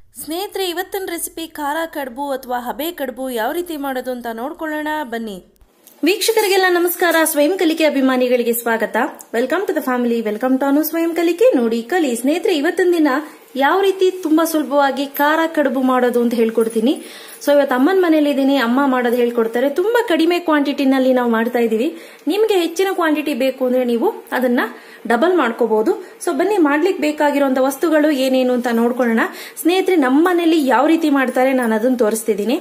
ಸ್ನೇಹಿತರೆ ಇವತ್ತಿನ ರೆಸಿಪಿ ಖಾರ ಕಡುಬು ಅಥವಾ ಹಬೆ ಕಡುಬು ಯಾವ ರೀತಿ ಮಾಡೋದು ಅಂತ ನೋಡ್ಕೊಳ್ಳೋಣ ಬನ್ನಿ ವೀಕ್ಷಕರಿಗೆಲ್ಲ ನಮಸ್ಕಾರ ಸ್ವಯಂ ಕಲಿಕೆ ಅಭಿಮಾನಿಗಳಿಗೆ ಸ್ವಾಗತ welcome to the family welcome to Anu ಸ್ವಯಂ ಕಲಿಕೆ ನೋಡಿ ಕಲಿ ಸ್ನೇಹಿತರೆ ಇವತ್ತಿನ ದಿನ ಯಾವ ರೀತಿ ತುಂಬಾ ಸುಲಭವಾಗಿ ಖಾರ ಕಡುಬು ಮಾಡೋದು ಅಂತ ಹೇಳ್ಕೊಡ್ತೀನಿ ಸೊ ಇವತ್ತು ಅಮ್ಮನ ಮನೇಲಿ ಇದೀನಿ ಅಮ್ಮ ಮಾಡೋದು ಹೇಳ್ಕೊಡ್ತಾರೆ ತುಂಬಾ ಕಡಿಮೆ ಕ್ವಾಂಟಿಟಿನಲ್ಲಿ ನಾವು ಮಾಡ್ತಾ ಇದೀವಿ ನಿಮ್ಗೆ ಹೆಚ್ಚಿನ ಕ್ವಾಂಟಿಟಿ ಬೇಕು ಅಂದ್ರೆ ನೀವು ಅದನ್ನ ಡಬಲ್ ಮಾಡ್ಕೋಬಹುದು ಸೊ ಬನ್ನಿ ಮಾಡ್ಲಿಕ್ಕೆ ಬೇಕಾಗಿರುವಂತ ವಸ್ತುಗಳು ಏನೇನು ಅಂತ ನೋಡ್ಕೊಳ್ಳೋಣ ಸ್ನೇಹಿತರೆ ನಮ್ಮ ಮನೇಲಿ ಯಾವ ರೀತಿ ಮಾಡ್ತಾರೆ ನಾನು ಅದನ್ನ ತೋರಿಸ್ತಿದ್ದೀನಿ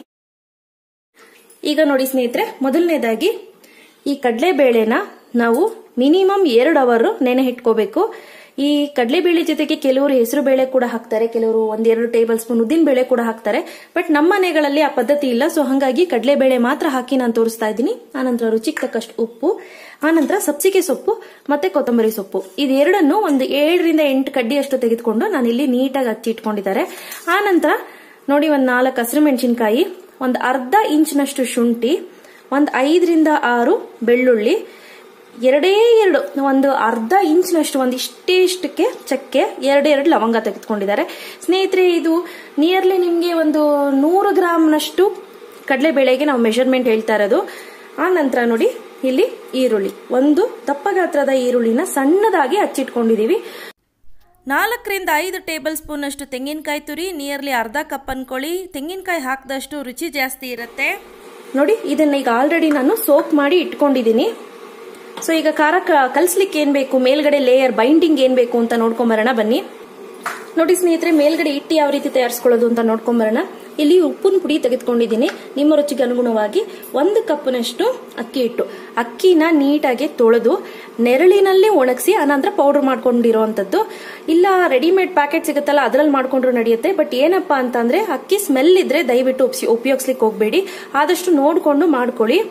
ಈಗ ನೋಡಿ ಸ್ನೇಹಿತರೆ ಮೊದಲನೇದಾಗಿ ಈ ಕಡಲೆಬೇಳೆನ ನಾವು ಮಿನಿಮಮ್ ಎರಡು ಅವರ್ ನೆನೆ ಇಟ್ಕೋಬೇಕು ಈ ಕಡಲೆಬೇಳೆ ಜೊತೆಗೆ ಕೆಲವರು ಹೆಸರು ಬೇಳೆ ಕೂಡ ಹಾಕ್ತಾರೆ ಕೆಲವರು ಒಂದೆರಡು ಟೇಬಲ್ ಸ್ಪೂನ್ ಉದ್ದಿನ ಬೇಳೆ ಕೂಡ ಹಾಕ್ತಾರೆ ಬಟ್ ನಮ್ಮ ಮನೆಗಳಲ್ಲಿ ಆ ಪದ್ಧತಿ ಇಲ್ಲ ಸೊ ಹಾಗಾಗಿ ಕಡಲೆಬೇಳೆ ಮಾತ್ರ ಹಾಕಿ ನಾನು ತೋರಿಸ್ತಾ ಇದ್ದೀನಿ ಆನಂತರ ರುಚಿಗೆ ತಕ್ಕಷ್ಟು ಉಪ್ಪು ಆನಂತರ ಸಬ್ಸಿಗೆ ಸೊಪ್ಪು ಮತ್ತೆ ಕೊತ್ತಂಬರಿ ಸೊಪ್ಪು ಇದೆರಡನ್ನು ಒಂದು ಏಳರಿಂದ ಎಂಟು ಕಡ್ಡಿಯಷ್ಟು ತೆಗೆದುಕೊಂಡು ನಾನಿಲ್ಲಿ ನೀಟಾಗಿ ಹಚ್ಚಿ ಇಟ್ಕೊಂಡಿದ್ದಾರೆ ಆನಂತರ ನೋಡಿ ಒಂದು ನಾಲ್ಕು ಹಸಿರು ಮೆಣಸಿನಕಾಯಿ ಒಂದು ಅರ್ಧ ಇಂಚಿನಷ್ಟು ಶುಂಠಿ ಒಂದು ಐದರಿಂದ ಆರು ಬೆಳ್ಳುಳ್ಳಿ ಎರಡೇ ಎರಡು ಒಂದು ಅರ್ಧ ಇಂಚಿನಷ್ಟು ಒಂದು ಇಷ್ಟೇ ಇಷ್ಟಕ್ಕೆ ಚಕ್ಕೆ ಎರಡೆರಡು ಲವಂಗ ತೆಗೆದುಕೊಂಡಿದ್ದಾರೆ ಸ್ನೇಹಿತರೆ ಇದು ನಿಯರ್ಲಿ ನಿಮಗೆ ಒಂದು ನೂರು ಗ್ರಾಮ್ನಷ್ಟು ಕಡಲೆಬೇಳೆಗೆ ನಾವು ಮೆಷರ್ಮೆಂಟ್ ಹೇಳ್ತಾ ಇರೋದು ಆ ನಂತರ ನೋಡಿ ಇಲ್ಲಿ ಈರುಳ್ಳಿ ಒಂದು ದಪ್ಪ ಗಾತ್ರದ ಈರುಳ್ಳಿನ ಸಣ್ಣದಾಗಿ ಹಚ್ಚಿಟ್ಕೊಂಡಿದೀವಿ ನಾಲ್ಕರಿಂದ ಐದು ಟೇಬಲ್ ಸ್ಪೂನ್ ಅಷ್ಟು ತೆಂಗಿನಕಾಯಿ ತುರಿ ನಿಯರ್ಲಿ ಅರ್ಧ ಕಪ್ ಅನ್ಕೊಳ್ಳಿ ತೆಂಗಿನಕಾಯಿ ಹಾಕಿದಷ್ಟು ರುಚಿ ಜಾಸ್ತಿ ಇರುತ್ತೆ ನೋಡಿ ಇದನ್ನ ಈಗ ಆಲ್ರೆಡಿ ನಾನು ಸೋಪ್ ಮಾಡಿ ಇಟ್ಕೊಂಡಿದ್ದೀನಿ ಸೊ ಈಗ ಖಾರ ಕಲ್ಸ್ಲಿಕ್ಕೆ ಏನ್ ಬೇಕು ಮೇಲ್ಗಡೆ ಲೇಯರ್ ಬೈಂಡಿಂಗ್ ಏನ್ ಬೇಕು ಅಂತ ನೋಡ್ಕೊಂಬರೋಣ ಬನ್ನಿ ನೋಡಿ ಸ್ನೇಹಿತರೆ ಮೇಲ್ಗಡೆ ಇಟ್ಟು ಯಾವ ರೀತಿ ತಯಾರಿಸ್ಕೊಳ್ಳೋದು ಅಂತ ನೋಡ್ಕೊಂಬರೋಣ ಇಲ್ಲಿ ಉಪ್ಪಿನ ಪುಡಿ ತೆಗೆದುಕೊಂಡಿದ್ದೀನಿ ನಿಮ್ಮ ರುಚಿಗೆ ಅನುಗುಣವಾಗಿ ಒಂದು ಕಪ್ನಷ್ಟು ಅಕ್ಕಿ ಹಿಟ್ಟು ಅಕ್ಕಿನ ನೀಟಾಗಿ ತೊಳೆದು ನೆರಳಿನಲ್ಲಿ ಒಣಗಿಸಿ ಅನಂತರ ಪೌಡರ್ ಮಾಡ್ಕೊಂಡಿರೋವಂಥದ್ದು ಇಲ್ಲ ರೆಡಿಮೇಡ್ ಪ್ಯಾಕೆಟ್ ಸಿಗುತ್ತಲ್ಲ ಅದ್ರಲ್ಲಿ ಮಾಡ್ಕೊಂಡ್ರು ನಡೆಯುತ್ತೆ ಬಟ್ ಏನಪ್ಪಾ ಅಂತಂದ್ರೆ ಅಕ್ಕಿ ಸ್ಮೆಲ್ ಇದ್ರೆ ದಯವಿಟ್ಟು ಉಪಯೋಗಿಸ್ಲಿಕ್ಕೆ ಹೋಗ್ಬೇಡಿ ಆದಷ್ಟು ನೋಡ್ಕೊಂಡು ಮಾಡ್ಕೊಳ್ಳಿ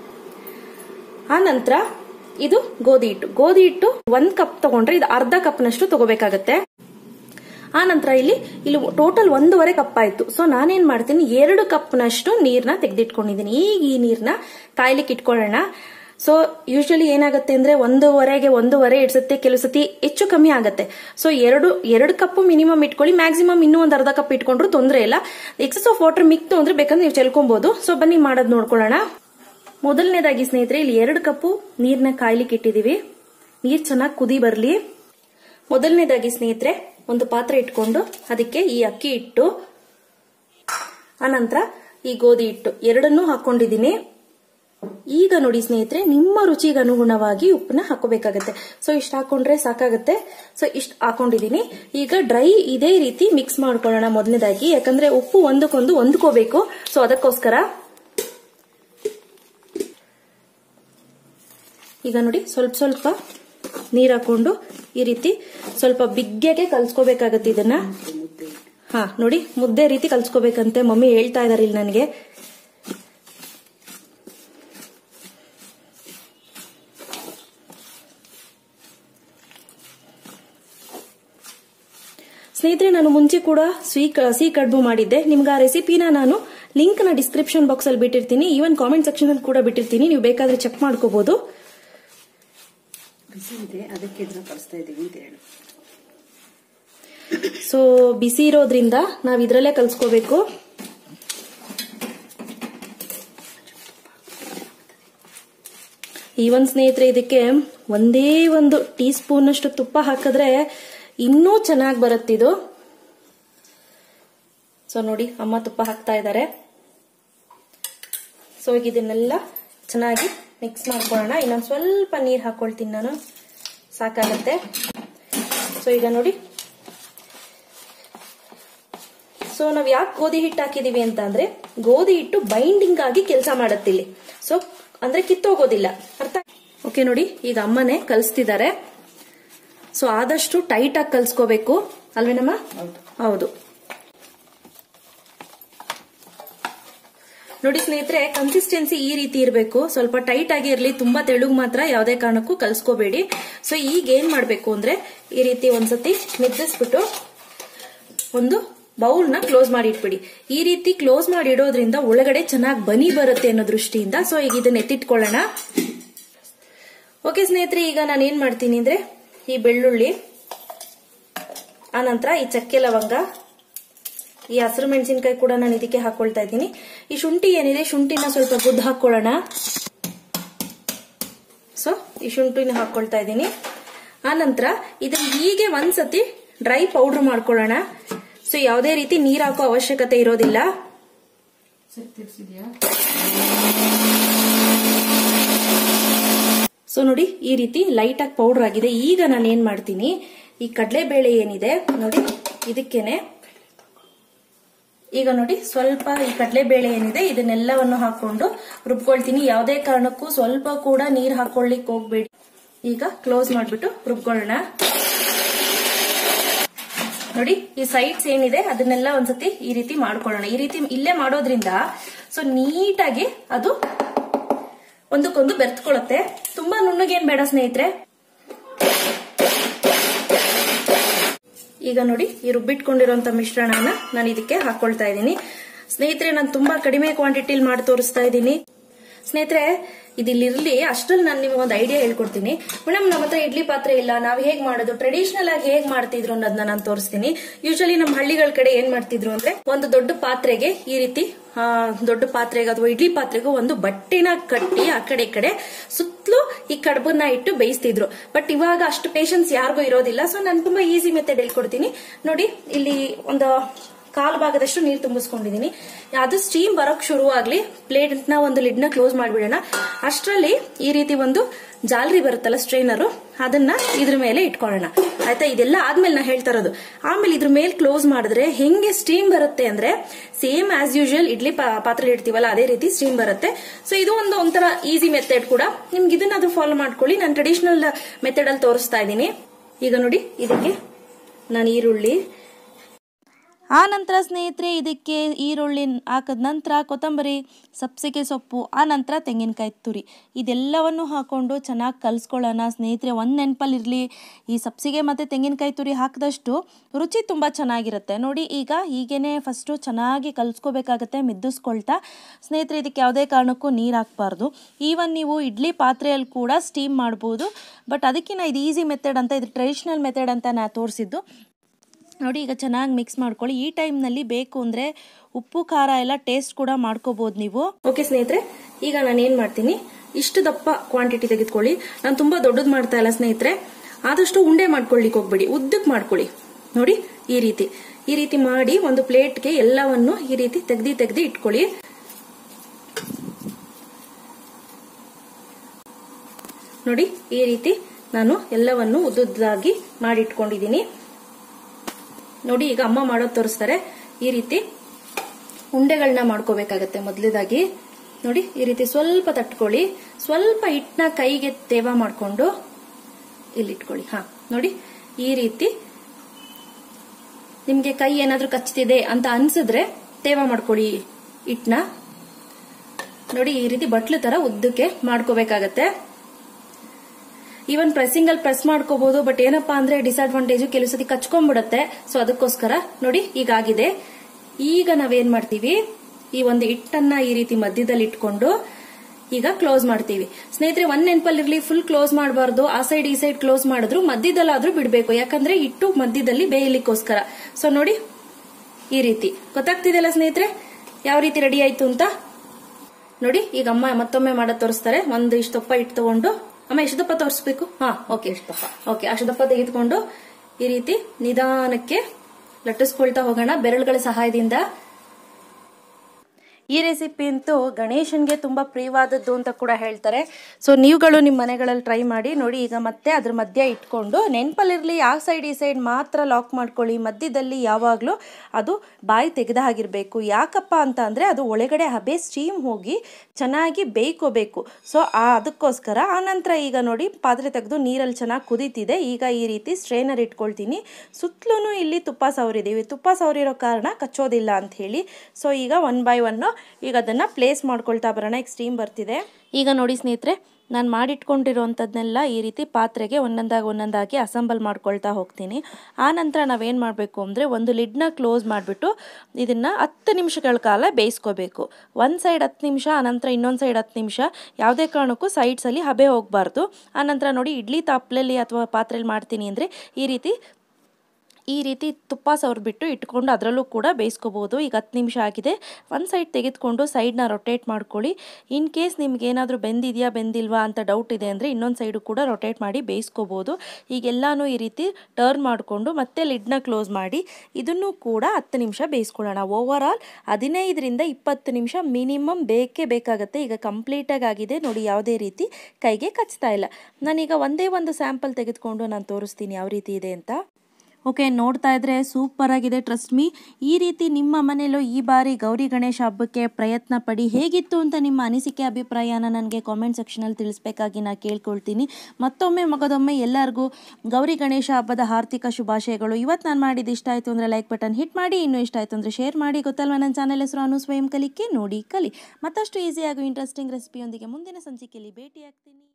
ಆ ನಂತರ ಇದು ಗೋಧಿ ಹಿಟ್ಟು ಗೋಧಿ ಹಿಟ್ಟು ಒಂದ್ ಕಪ್ ತಗೊಂಡ್ರೆ ಇದು ಅರ್ಧ ಕಪ್ನಷ್ಟು ತಗೋಬೇಕಾಗತ್ತೆ ಆ ನಂತರ ಇಲ್ಲಿ ಇಲ್ಲಿ ಟೋಟಲ್ ಒಂದೂವರೆ ಕಪ್ ಆಯ್ತು ಸೊ ನಾನೇನ್ ಮಾಡ್ತೀನಿ ಎರಡು ಕಪ್ನಷ್ಟು ನೀರ್ನ ತೆಗೆದಿಟ್ಕೊಂಡಿದ್ದೀನಿ ಈಗ ಈ ನೀರ್ನ ಕಾಯ್ಲಿಕ್ಕೆ ಇಟ್ಕೊಳ್ಳೋಣ ಸೊ ಯೂಶಲಿ ಏನಾಗುತ್ತೆ ಅಂದ್ರೆ ಒಂದೂವರೆಗೆ ಒಂದೂವರೆ ಇಡ್ಸುತ್ತೆ ಕೆಲವು ಸತಿ ಹೆಚ್ಚು ಕಮ್ಮಿ ಆಗುತ್ತೆ ಸೊ ಎರಡು ಎರಡು ಕಪ್ ಮಿನಿಮಮ್ ಇಟ್ಕೊಳ್ಳಿ ಮ್ಯಾಕ್ಸಿಮಮ್ ಇನ್ನೂ ಒಂದು ಅರ್ಧ ಕಪ್ ಇಟ್ಕೊಂಡ್ರು ತೊಂದರೆ ಇಲ್ಲ ಎಕ್ಸಸ್ ಆಫ್ ವಾಟರ್ ಮಿಕ್ತು ಅಂದ್ರೆ ಬೇಕಂದ್ರೆ ನೀವು ಚೆಲ್ಕೊಬಹುದು ಸೊ ಬನ್ನಿ ಮಾಡೋದು ನೋಡ್ಕೊಳ್ಳೋಣ ಮೊದಲನೇದಾಗಿ ಸ್ನೇಹಿತರೆ ಇಲ್ಲಿ ಎರಡು ಕಪ್ಪು ನೀರ್ನ ಕಾಯ್ಲಿಕ್ಕೆ ಇಟ್ಟಿದೀವಿ ನೀರ್ ಚೆನ್ನಾಗಿ ಕುದಿ ಬರ್ಲಿ ಮೊದಲನೇದಾಗಿ ಸ್ನೇಹಿತರೆ ಒಂದು ಪಾತ್ರೆ ಇಟ್ಕೊಂಡು ಅದಕ್ಕೆ ಈ ಅಕ್ಕಿ ಹಿಟ್ಟು ಅನಂತರ ಈ ಗೋಧಿ ಹಿಟ್ಟು ಎರಡನ್ನೂ ಹಾಕೊಂಡಿದ್ದೀನಿ ಈಗ ನೋಡಿ ಸ್ನೇಹಿತರೆ ನಿಮ್ಮ ರುಚಿಗೆ ಅನುಗುಣವಾಗಿ ಉಪ್ಪನ್ನ ಹಾಕೋಬೇಕಾಗತ್ತೆ ಸೊ ಇಷ್ಟು ಹಾಕೊಂಡ್ರೆ ಸಾಕಾಗತ್ತೆ ಸೊ ಇಷ್ಟು ಹಾಕೊಂಡಿದೀನಿ ಈಗ ಡ್ರೈ ಇದೇ ರೀತಿ ಮಿಕ್ಸ್ ಮಾಡ್ಕೊಳ್ಳೋಣ ಮೊದಲನೇದಾಗಿ ಯಾಕಂದ್ರೆ ಉಪ್ಪು ಒಂದಕ್ಕೊಂದು ಹೊಂದ್ಕೋಬೇಕು ಸೊ ಅದಕ್ಕೋಸ್ಕರ ಈಗ ನೋಡಿ ಸ್ವಲ್ಪ ಸ್ವಲ್ಪ ನೀರ್ ಹಾಕೊಂಡು ಈ ರೀತಿ ಸ್ವಲ್ಪ ಬಿಗ್ಗೆಗೆ ಕಲ್ಸ್ಕೋಬೇಕಾಗತ್ತೆ ಇದನ್ನ ಹಾ ನೋಡಿ ಮುದ್ದೆ ರೀತಿ ಕಲ್ಸ್ಕೋಬೇಕಂತೆ ಮಮ್ಮಿ ಹೇಳ್ತಾ ಇದಾರೆ ಇಲ್ಲಿ ನನಗೆ ಸ್ನೇಹಿತರೆ ನಾನು ಮುಂಚೆ ಕೂಡ ಸ್ವೀ ಸಿಹಿ ಕಡುಬು ಮಾಡಿದ್ದೆ ನಿಮ್ಗೆ ಆ ರೆಸಿಪಿನ ನಾನು ಲಿಂಕ್ ನ ಡಿಸ್ಕ್ರಿಪ್ಷನ್ ಬಾಕ್ಸ್ ಅಲ್ಲಿ ಬಿಟ್ಟಿರ್ತೀನಿ ಈವನ್ ಕಾಮೆಂಟ್ ಸೆಕ್ಷನ್ ಅಲ್ಲಿ ಕೂಡ ಬಿಟ್ಟಿರ್ತೀನಿ ನೀವು ಬೇಕಾದ್ರೆ ಚೆಕ್ ಮಾಡ್ಕೋಬಹುದು ಬಿಸಿ ಇದೆ ಅದಕ್ಕೆ ಇದನ್ನ ಕಳಿಸ್ತಾ ಇದ್ದೀವಿ ಅಂತ ಹೇಳಿ ಸೊ ಬಿಸಿ ಇರೋದ್ರಿಂದ ನಾವ್ ಇದ್ರಲ್ಲೇ ಕಲ್ಸ್ಕೋಬೇಕು ಈ ಒಂದ್ ಸ್ನೇಹಿತರೆ ಇದಕ್ಕೆ ಒಂದೇ ಒಂದು ಟೀ ಸ್ಪೂನ್ ಅಷ್ಟು ತುಪ್ಪ ಹಾಕಿದ್ರೆ ಇನ್ನೂ ಚೆನ್ನಾಗಿ ಬರುತ್ತಿದು ಸೊ ನೋಡಿ ಅಮ್ಮ ತುಪ್ಪ ಹಾಕ್ತಾ ಇದ್ದಾರೆ ಸೊ ಈಗ ಇದನ್ನೆಲ್ಲ ಚೆನ್ನಾಗಿ ಮಿಕ್ಸ್ ಮಾಡ್ಕೊಳ್ಳೋಣ ಇನ್ನೊಂದು ಸ್ವಲ್ಪ ನೀರು ಹಾಕೊಳ್ತೀನಿ ನಾನು ಸಾಕಾಗತ್ತೆ ಸೊ ಈಗ ನೋಡಿ ಸೊ ನಾವ್ ಯಾಕೆ ಗೋಧಿ ಹಿಟ್ಟು ಹಾಕಿದೀವಿ ಅಂತ ಅಂದ್ರೆ ಗೋಧಿ ಹಿಟ್ಟು ಬೈಂಡಿಂಗ್ ಆಗಿ ಕೆಲಸ ಮಾಡುತ್ತಿಲ್ಲಿ ಸೊ ಅಂದ್ರೆ ಕಿತ್ತೋಗೋದಿಲ್ಲ ಅರ್ಥ ಓಕೆ ನೋಡಿ ಈಗ ಅಮ್ಮನೆ ಕಲಿಸ್ತಿದ್ದಾರೆ ಸೊ ಆದಷ್ಟು ಟೈಟ್ ಆಗಿ ಕಲ್ಸ್ಕೋಬೇಕು ಅಲ್ವೇನಮ್ಮ ಹೌದು ನೋಡಿ ಸ್ನೇಹಿತರೆ ಕನ್ಸಿಸ್ಟೆನ್ಸಿ ಈ ರೀತಿ ಇರಬೇಕು ಸ್ವಲ್ಪ ಟೈಟ್ ಆಗಿ ಇರಲಿ ತುಂಬಾ ತೆಳುಗ್ ಮಾತ್ರ ಯಾವುದೇ ಕಾರಣಕ್ಕೂ ಕಲ್ಸ್ಕೋಬೇಡಿ ಸೊ ಈಗ ಏನ್ ಮಾಡ್ಬೇಕು ಅಂದ್ರೆ ಈ ರೀತಿ ಒಂದ್ಸತಿ ಮಿದ್ದಿಸ್ಬಿಟ್ಟು ಒಂದು ಬೌಲ್ ನ ಕ್ಲೋಸ್ ಮಾಡಿ ಇಟ್ಬಿಡಿ ಈ ರೀತಿ ಕ್ಲೋಸ್ ಮಾಡಿ ಇಡೋದ್ರಿಂದ ಒಳಗಡೆ ಚೆನ್ನಾಗಿ ಬನಿ ಬರುತ್ತೆ ಅನ್ನೋ ದೃಷ್ಟಿಯಿಂದ ಸೊ ಈಗ ಇದನ್ನ ಎತ್ತಿಟ್ಕೊಳ್ಳೋಣ ಓಕೆ ಸ್ನೇಹಿತರೆ ಈಗ ನಾನು ಏನ್ ಮಾಡ್ತೀನಿ ಅಂದ್ರೆ ಈ ಬೆಳ್ಳುಳ್ಳಿ ಆನಂತರ ಈ ಚಕ್ಕೆ ಲವಂಗ ಈ ಹಸಿರು ಮೆಣಸಿನಕಾಯಿ ಕೂಡ ನಾನು ಇದಕ್ಕೆ ಹಾಕೊಳ್ತಾ ಇದ್ದೀನಿ ಈ ಶುಂಠಿ ಏನಿದೆ ಶುಂಠಿನ ಸ್ವಲ್ಪ ಗುದ್ದು ಹಾಕೊಳ್ಳೋಣ ಸೊ ಈ ಶುಂಠಿನ ಹಾಕೊಳ್ತಾ ಇದ್ದೀನಿ ಆನಂತರ ಇದನ್ನ ಹೀಗೆ ಒಂದ್ಸತಿ ಡ್ರೈ ಪೌಡರ್ ಮಾಡ್ಕೊಳ್ಳೋಣ ಸೊ ಯಾವುದೇ ರೀತಿ ನೀರ್ ಹಾಕೋ ಅವಶ್ಯಕತೆ ಇರೋದಿಲ್ಲ ಸೊ ನೋಡಿ ಈ ರೀತಿ ಲೈಟ್ ಆಗಿ ಪೌಡರ್ ಆಗಿದೆ ಈಗ ನಾನು ಏನ್ ಮಾಡ್ತೀನಿ ಈ ಕಡಲೆಬೇಳೆ ಏನಿದೆ ನೋಡಿ ಇದಕ್ಕೇನೆ ಈಗ ನೋಡಿ ಸ್ವಲ್ಪ ಈ ಕಡಲೆಬೇಳೆ ಏನಿದೆ ಇದನ್ನೆಲ್ಲವನ್ನು ಹಾಕೊಂಡು ರುಬ್ಕೊಳ್ತೀನಿ ಯಾವುದೇ ಕಾರಣಕ್ಕೂ ಸ್ವಲ್ಪ ಕೂಡ ನೀರ್ ಹಾಕೊಳ್ಳಿಕ್ ಹೋಗ್ಬೇಡಿ ಈಗ ಕ್ಲೋಸ್ ಮಾಡ್ಬಿಟ್ಟು ರುಬ್ಕೊಳ್ಳೋಣ ನೋಡಿ ಈ ಸೈಡ್ಸ್ ಏನಿದೆ ಅದನ್ನೆಲ್ಲ ಒಂದ್ಸತಿ ಈ ರೀತಿ ಮಾಡ್ಕೊಳ್ಳೋಣ ಈ ರೀತಿ ಇಲ್ಲೇ ಮಾಡೋದ್ರಿಂದ ಸೊ ನೀಟಾಗಿ ಅದು ಒಂದಕ್ಕೊಂದು ಬೆರ್ತ್ಕೊಳ್ಳುತ್ತೆ ತುಂಬಾ ನುಣ್ಣಗೇನ್ ಬೇಡ ಸ್ನೇಹಿತರೆ ಈಗ ನೋಡಿ ಈ ರುಬ್ಬಿಟ್ಕೊಂಡಿರುವಂತ ಮಿಶ್ರಣನ ನಾನು ಇದಕ್ಕೆ ಹಾಕೊಳ್ತಾ ಇದ್ದೀನಿ ಸ್ನೇಹಿತರೆ ನಾನು ತುಂಬಾ ಕಡಿಮೆ ಕ್ವಾಂಟಿಟಿಲಿ ಮಾಡಿ ತೋರಿಸ್ತಾ ಇದ್ದೀನಿ ಸ್ನೇಹಿತರೆ ಇದಿಲ್ಲಿರ್ಲಿ ಅಷ್ಟ್ರಲ್ಲಿ ನಾನು ನಿಮ್ಗೆ ಒಂದು ಐಡಿಯಾ ಹೇಳ್ಕೊಡ್ತೀನಿ ಮೇಡಮ್ ನಮ್ಮ ಹತ್ರ ಇಡ್ಲಿ ಪಾತ್ರೆ ಇಲ್ಲ ನಾವು ಹೇಗ್ ಮಾಡೋದು ಟ್ರೆಡಿಷನಲ್ ಆಗಿ ಹೇಗ್ ಮಾಡ್ತಿದ್ರು ಅನ್ನೋದನ್ನ ನಾನು ತೋರಿಸ್ತೀನಿ ಯೂಶಲಿ ನಮ್ಮ ಹಳ್ಳಿಗಳ ಕಡೆ ಏನ್ ಮಾಡ್ತಿದ್ರು ಅಂದ್ರೆ ಒಂದು ದೊಡ್ಡ ಪಾತ್ರೆಗೆ ಈ ರೀತಿ ಆ, ದೊಡ್ಡ ಪಾತ್ರೆಗೆ ಅಥವಾ ಇಡ್ಲಿ ಪಾತ್ರೆಗೂ ಒಂದು ಬಟ್ಟೆನ ಕಟ್ಟಿ ಆ ಕಡೆ ಈ ಕಡೆ ಸುತ್ತಲೂ ಈ ಕಡಬನ್ನ ಇಟ್ಟು ಬೇಯಿಸ್ತಿದ್ರು ಬಟ್ ಇವಾಗ ಅಷ್ಟು ಪೇಷನ್ಸ್ ಯಾರಿಗೂ ಇರೋದಿಲ್ಲ ಸೊ ನಾನು ತುಂಬಾ ಈಸಿ ಮೆಥಡ್ ಹೇಳ್ಕೊಡ್ತೀನಿ ನೋಡಿ ಇಲ್ಲಿ ಒಂದು ಕಾಲು ಭಾಗದಷ್ಟು ನೀರು ತುಂಬಿಸ್ಕೊಂಡಿದೀನಿ ಅದು ಸ್ಟೀಮ್ ಬರೋಕ್ ಶುರು ಆಗ್ಲಿ ಪ್ಲೇಟ್ ನ ಒಂದು ಲಿಡ್ ನ ಕ್ಲೋಸ್ ಮಾಡ್ಬಿಡೋಣ ಅಷ್ಟರಲ್ಲಿ ಈ ರೀತಿ ಒಂದು ಜಾಲರಿ ಬರುತ್ತಲ್ಲ ಸ್ಟ್ರೈನರ್ ಅದನ್ನ ಇದ್ರ ಮೇಲೆ ಇಟ್ಕೊಳ್ಳೋಣ ಆಯ್ತಾ ಇದೆಲ್ಲ ಆದ್ಮೇಲೆ ನಾ ಹೇಳ್ತಾ ಇರೋದು ಆಮೇಲೆ ಇದ್ರ ಮೇಲೆ ಕ್ಲೋಸ್ ಮಾಡಿದ್ರೆ ಹೆಂಗೆ ಸ್ಟೀಮ್ ಬರುತ್ತೆ ಅಂದ್ರೆ ಸೇಮ್ ಆಸ್ ಯೂಶುವಲ್ ಇಡ್ಲಿ ಪಾ- ಪಾತ್ರೆ ಇಡ್ತೀವಲ್ಲ ಅದೇ ರೀತಿ ಸ್ಟೀಮ್ ಬರುತ್ತೆ ಸೊ ಇದು ಒಂದು ಒಂಥರ ಈಸಿ ಮೆಥಡ್ ಕೂಡ ನಿಮ್ಗೆ ಇದನ್ನಾದ್ರೂ ಫಾಲೋ ಮಾಡ್ಕೊಳ್ಳಿ ನಾನು ಟ್ರೆಡಿಷನಲ್ ಮೆಥಡ್ ಅಲ್ಲಿ ತೋರಿಸ್ತಾ ಇದ್ದೀನಿ ಈಗ ನೋಡಿ ಇದಕ್ಕೆ ನಾನು ಈರುಳ್ಳಿ ಆ ನಂತರ ಸ್ನೇಹಿತರೆ ಇದಕ್ಕೆ ಈರುಳ್ಳಿ ಹಾಕಿದ ನಂತರ ಕೊತ್ತಂಬರಿ ಸಬ್ಸಿಗೆ ಸೊಪ್ಪು ಆ ನಂತರ ತೆಂಗಿನಕಾಯಿ ತುರಿ ಇದೆಲ್ಲವನ್ನು ಹಾಕ್ಕೊಂಡು ಚೆನ್ನಾಗಿ ಕಲಿಸ್ಕೊಳ್ಳೋಣ ಸ್ನೇಹಿತರೆ ಒಂದು ನೆನಪಲ್ಲಿರಲಿ ಈ ಸಬ್ಸಿಗೆ ಮತ್ತು ತೆಂಗಿನಕಾಯಿ ತುರಿ ಹಾಕಿದಷ್ಟು ರುಚಿ ತುಂಬ ಚೆನ್ನಾಗಿರುತ್ತೆ ನೋಡಿ ಈಗ ಹೀಗೇ ಫಸ್ಟು ಚೆನ್ನಾಗಿ ಕಲಿಸ್ಕೋಬೇಕಾಗತ್ತೆ ಮಿದ್ದಿಸ್ಕೊಳ್ತಾ ಸ್ನೇಹಿತರೆ ಇದಕ್ಕೆ ಯಾವುದೇ ಕಾರಣಕ್ಕೂ ನೀರು ಹಾಕಬಾರ್ದು ಈವನ್ ನೀವು ಇಡ್ಲಿ ಪಾತ್ರೆಯಲ್ಲಿ ಕೂಡ ಸ್ಟೀಮ್ ಮಾಡ್ಬೋದು ಬಟ್ ಅದಕ್ಕಿಂತ ಇದು ಈಸಿ ಮೆಥಡ್ ಅಂತ ಇದು ಟ್ರೆಡಿಷ್ನಲ್ ಮೆಥಡ್ ಅಂತ ನಾ ತೋರಿಸಿದ್ದು ನೋಡಿ ಈಗ ಚೆನ್ನಾಗಿ ಮಿಕ್ಸ್ ಮಾಡ್ಕೊಳ್ಳಿ ಈ ಟೈಮ್ನಲ್ಲಿ ಬೇಕು ಅಂದರೆ ಉಪ್ಪು ಖಾರ ಎಲ್ಲ ಟೇಸ್ಟ್ ಕೂಡ ಮಾಡ್ಕೋಬೋದು ನೀವು ಓಕೆ ಸ್ನೇಹಿತರೆ ಈಗ ನಾನು ಏನ್ ಮಾಡ್ತೀನಿ ಇಷ್ಟು ದಪ್ಪ ಕ್ವಾಂಟಿಟಿ ತೆಗೆದುಕೊಳ್ಳಿ ನಾನು ತುಂಬಾ ದೊಡ್ಡದು ಮಾಡ್ತಾ ಇಲ್ಲ ಸ್ನೇಹಿತರೆ ಆದಷ್ಟು ಉಂಡೆ ಮಾಡ್ಕೊಳ್ಳಿಕ್ಕೆ ಹೋಗ್ಬೇಡಿ ಉದ್ದಕ್ಕೆ ಮಾಡ್ಕೊಳ್ಳಿ ನೋಡಿ ಈ ರೀತಿ ಈ ರೀತಿ ಮಾಡಿ ಒಂದು ಪ್ಲೇಟ್ಗೆ ಎಲ್ಲವನ್ನು ಈ ರೀತಿ ತೆಗ್ದಿ ತೆಗ್ದಿ ಇಟ್ಕೊಳ್ಳಿ ನೋಡಿ ಈ ರೀತಿ ನಾನು ಎಲ್ಲವನ್ನು ಉದ್ದುದ್ದಾಗಿ ಮಾಡಿಟ್ಕೊಂಡಿದ್ದೀನಿ ನೋಡಿ ಈಗ ಅಮ್ಮ ಮಾಡೋದು ತೋರಿಸ್ತಾರೆ ಈ ರೀತಿ ಉಂಡೆಗಳನ್ನ ಮಾಡ್ಕೋಬೇಕಾಗತ್ತೆ ಮೊದಲೇದಾಗಿ ನೋಡಿ ಈ ರೀತಿ ಸ್ವಲ್ಪ ತಟ್ಕೊಳ್ಳಿ ಸ್ವಲ್ಪ ಹಿಟ್ಟನ್ನ ಕೈಗೆ ತೇವ ಮಾಡ್ಕೊಂಡು ಇಲ್ಲಿ ಇಟ್ಕೊಳ್ಳಿ ಹಾ ನೋಡಿ ಈ ರೀತಿ ನಿಮ್ಗೆ ಕೈ ಏನಾದ್ರೂ ಕಚ್ತಿದೆ ಅಂತ ಅನ್ಸಿದ್ರೆ ತೇವ ಮಾಡ್ಕೊಳ್ಳಿ ಹಿಟ್ಟನ್ನ ನೋಡಿ ಈ ರೀತಿ ಬಟ್ಲು ತರ ಉದ್ದಕ್ಕೆ ಮಾಡ್ಕೋಬೇಕಾಗತ್ತೆ ಈವನ್ ಪ್ರೆಸ್ಸಿಂಗ್ ಅಲ್ಲಿ ಪ್ರೆಸ್ ಮಾಡ್ಕೋಬಹುದು ಬಟ್ ಏನಪ್ಪಾ ಅಂದ್ರೆ ಡಿಸ್ಅಡ್ವಾಂಟೇಜ್ ಕೆಲವು ಸತಿ ಕಚ್ಕೊಂಡ್ಬಿಡತ್ತೆ ಸೊ ಅದಕ್ಕೋಸ್ಕರ ನೋಡಿ ಈಗಾಗಿದೆ ಈಗ ನಾವೇನ್ ಮಾಡ್ತೀವಿ ಈ ಒಂದು ಹಿಟ್ಟನ್ನ ಈ ರೀತಿ ಮಧ್ಯದಲ್ಲಿ ಇಟ್ಕೊಂಡು ಈಗ ಕ್ಲೋಸ್ ಮಾಡ್ತೀವಿ ಸ್ನೇಹಿತರೆ ಒಂದ್ ನೆನಪಲ್ಲಿರ್ಲಿ ಫುಲ್ ಕ್ಲೋಸ್ ಮಾಡಬಾರ್ದು ಆ ಸೈಡ್ ಈ ಸೈಡ್ ಕ್ಲೋಸ್ ಮಾಡಿದ್ರು ಮಧ್ಯದಲ್ಲಾದ್ರೂ ಬಿಡ್ಬೇಕು ಯಾಕಂದ್ರೆ ಹಿಟ್ಟು ಮಧ್ಯದಲ್ಲಿ ಬೇಯಲಿಕ್ಕೋಸ್ಕರ ಸೊ ನೋಡಿ ಈ ರೀತಿ ಗೊತ್ತಾಗ್ತಿದೆಯಲ್ಲ ಸ್ನೇಹಿತರೆ ಯಾವ ರೀತಿ ರೆಡಿ ಆಯ್ತು ಅಂತ ನೋಡಿ ಈಗ ಅಮ್ಮ ಮತ್ತೊಮ್ಮೆ ಮಾಡೋದ್ ತೋರಿಸ್ತಾರೆ ಒಂದು ಇಷ್ಟು ದಪ್ಪ ಇಟ್ಟು ತಗೊಂಡು ಅಮ್ಮ ಎಷ್ಟು ದಪ್ಪ ತೋರಿಸ್ಬೇಕು ಹಾ ಓಕೆ ಎಷ್ಟು ದಪ್ಪ ಓಕೆ ಅಷ್ಟು ದಪ್ಪ ತೆಗೆದುಕೊಂಡು ಈ ರೀತಿ ನಿಧಾನಕ್ಕೆ ಲಟ್ಟಿಸ್ಕೊಳ್ತಾ ಹೋಗೋಣ ಬೆರಳುಗಳ ಸಹಾಯದಿಂದ ಈ ರೆಸಿಪಿ ಅಂತೂ ಗಣೇಶನ್ಗೆ ತುಂಬ ಪ್ರಿಯವಾದದ್ದು ಅಂತ ಕೂಡ ಹೇಳ್ತಾರೆ ಸೊ ನೀವುಗಳು ನಿಮ್ಮ ಮನೆಗಳಲ್ಲಿ ಟ್ರೈ ಮಾಡಿ ನೋಡಿ ಈಗ ಮತ್ತೆ ಅದ್ರ ಮಧ್ಯ ಇಟ್ಕೊಂಡು ನೆನಪಲ್ಲಿರಲಿ ಆ ಸೈಡ್ ಈ ಸೈಡ್ ಮಾತ್ರ ಲಾಕ್ ಮಾಡ್ಕೊಳ್ಳಿ ಮಧ್ಯದಲ್ಲಿ ಯಾವಾಗಲೂ ಅದು ಬಾಯಿ ತೆಗೆದ ಹಾಗಿರಬೇಕು ಯಾಕಪ್ಪ ಅಂತ ಅಂದರೆ ಅದು ಒಳಗಡೆ ಹಬೆ ಸ್ಟೀಮ್ ಹೋಗಿ ಚೆನ್ನಾಗಿ ಬೇಯ್ಕೋಬೇಕು ಸೊ ಆ ಅದಕ್ಕೋಸ್ಕರ ಆನಂತರ ಈಗ ನೋಡಿ ಪಾತ್ರೆ ತೆಗೆದು ನೀರಲ್ಲಿ ಚೆನ್ನಾಗಿ ಕುದೀತಿದೆ ಈಗ ಈ ರೀತಿ ಸ್ಟ್ರೈನರ್ ಇಟ್ಕೊಳ್ತೀನಿ ಸುತ್ತಲೂ ಇಲ್ಲಿ ತುಪ್ಪ ಸವರಿದ್ದೀವಿ ತುಪ್ಪ ಸವರಿರೋ ಕಾರಣ ಕಚ್ಚೋದಿಲ್ಲ ಅಂತ ಹೇಳಿ ಸೊ ಈಗ ಒನ್ ಬೈ ಒನ್ನು ಈಗ ಅದನ್ನು ಪ್ಲೇಸ್ ಮಾಡ್ಕೊಳ್ತಾ ಬರೋಣ ಈಗ ಸ್ಟೀಮ್ ಬರ್ತಿದೆ ಈಗ ನೋಡಿ ಸ್ನೇಹಿತರೆ ನಾನು ಮಾಡಿಟ್ಕೊಂಡಿರೋವಂಥದ್ದನ್ನೆಲ್ಲ ಈ ರೀತಿ ಪಾತ್ರೆಗೆ ಒಂದೊಂದಾಗಿ ಒಂದೊಂದಾಗಿ ಅಸೆಂಬಲ್ ಮಾಡ್ಕೊಳ್ತಾ ಹೋಗ್ತೀನಿ ಆ ನಂತರ ನಾವೇನು ಮಾಡಬೇಕು ಅಂದರೆ ಒಂದು ಲಿಡ್ನ ಕ್ಲೋಸ್ ಮಾಡಿಬಿಟ್ಟು ಇದನ್ನು ಹತ್ತು ನಿಮಿಷಗಳ ಕಾಲ ಬೇಯಿಸ್ಕೋಬೇಕು ಒಂದು ಸೈಡ್ ಹತ್ತು ನಿಮಿಷ ಆನಂತರ ಇನ್ನೊಂದು ಸೈಡ್ ಹತ್ತು ನಿಮಿಷ ಯಾವುದೇ ಕಾರಣಕ್ಕೂ ಸೈಡ್ಸಲ್ಲಿ ಹಬೆ ಹೋಗಬಾರ್ದು ಆನಂತರ ನೋಡಿ ಇಡ್ಲಿ ತಪ್ಪಲಲ್ಲಿ ಅಥವಾ ಪಾತ್ರೆಯಲ್ಲಿ ಮಾಡ್ತೀನಿ ಅಂದರೆ ಈ ರೀತಿ ಈ ರೀತಿ ತುಪ್ಪ ಸವರ್ಬಿಟ್ಟು ಇಟ್ಕೊಂಡು ಅದರಲ್ಲೂ ಕೂಡ ಬೇಯಿಸ್ಕೋಬೋದು ಈಗ ಹತ್ತು ನಿಮಿಷ ಆಗಿದೆ ಒಂದು ಸೈಡ್ ತೆಗೆದುಕೊಂಡು ಸೈಡ್ನ ರೊಟೇಟ್ ಮಾಡ್ಕೊಳ್ಳಿ ಇನ್ ಕೇಸ್ ನಿಮ್ಗೆ ಏನಾದರೂ ಬೆಂದಿದೆಯಾ ಬೆಂದಿಲ್ವಾ ಅಂತ ಡೌಟ್ ಇದೆ ಅಂದರೆ ಇನ್ನೊಂದು ಸೈಡು ಕೂಡ ರೊಟೇಟ್ ಮಾಡಿ ಬೇಯಿಸ್ಕೋಬೋದು ಈಗೆಲ್ಲಾನು ಈ ರೀತಿ ಟರ್ನ್ ಮಾಡಿಕೊಂಡು ಮತ್ತೆ ಲಿಡ್ನ ಕ್ಲೋಸ್ ಮಾಡಿ ಇದನ್ನು ಕೂಡ ಹತ್ತು ನಿಮಿಷ ಬೇಯಿಸ್ಕೊಳ್ಳೋಣ ಓವರ್ ಆಲ್ ಹದಿನೈದರಿಂದ ಇಪ್ಪತ್ತು ನಿಮಿಷ ಮಿನಿಮಮ್ ಬೇಕೇ ಬೇಕಾಗುತ್ತೆ ಈಗ ಕಂಪ್ಲೀಟಾಗಿ ಆಗಿದೆ ನೋಡಿ ಯಾವುದೇ ರೀತಿ ಕೈಗೆ ಕಚ್ತಾ ಇಲ್ಲ ನಾನೀಗ ಒಂದೇ ಒಂದು ಸ್ಯಾಂಪಲ್ ತೆಗೆದುಕೊಂಡು ನಾನು ತೋರಿಸ್ತೀನಿ ಯಾವ ರೀತಿ ಇದೆ ಅಂತ ಓಕೆ ನೋಡ್ತಾ ಇದ್ರೆ ಸೂಪರ್ ಆಗಿದೆ ಟ್ರಸ್ಟ್ ಮೀ ಈ ರೀತಿ ನಿಮ್ಮ ಮನೆಯಲ್ಲೂ ಈ ಬಾರಿ ಗೌರಿ ಗಣೇಶ ಹಬ್ಬಕ್ಕೆ ಪ್ರಯತ್ನ ಪಡಿ ಹೇಗಿತ್ತು ಅಂತ ನಿಮ್ಮ ಅನಿಸಿಕೆ ಅಭಿಪ್ರಾಯನ ನನಗೆ ಕಾಮೆಂಟ್ ಸೆಕ್ಷನಲ್ಲಿ ತಿಳಿಸ್ಬೇಕಾಗಿ ನಾನು ಕೇಳ್ಕೊಳ್ತೀನಿ ಮತ್ತೊಮ್ಮೆ ಮಗದೊಮ್ಮೆ ಎಲ್ಲರಿಗೂ ಗೌರಿ ಗಣೇಶ ಹಬ್ಬದ ಆರ್ಥಿಕ ಶುಭಾಶಯಗಳು ಇವತ್ತು ನಾನು ಮಾಡಿದ್ದು ಇಷ್ಟ ಆಯಿತು ಅಂದರೆ ಲೈಕ್ ಬಟನ್ ಹಿಟ್ ಮಾಡಿ ಇನ್ನೂ ಇಷ್ಟ ಆಯಿತು ಅಂದರೆ ಶೇರ್ ಮಾಡಿ ಗೊತ್ತಲ್ವ ನನ್ನ ಚಾನಲ್ ಹೆಸರು ಅನು ಸ್ವಯಂ ಕಲಿಕೆ ನೋಡಿ ಕಲಿ ಮತ್ತಷ್ಟು ಈಸಿ ಹಾಗೂ ಇಂಟ್ರೆಸ್ಟಿಂಗ್ ರೆಸಿಪಿಯೊಂದಿಗೆ ಮುಂದಿನ ಸಂಚಿಕೆಯಲ್ಲಿ ಭೇಟಿ ಆಗ್ತೀನಿ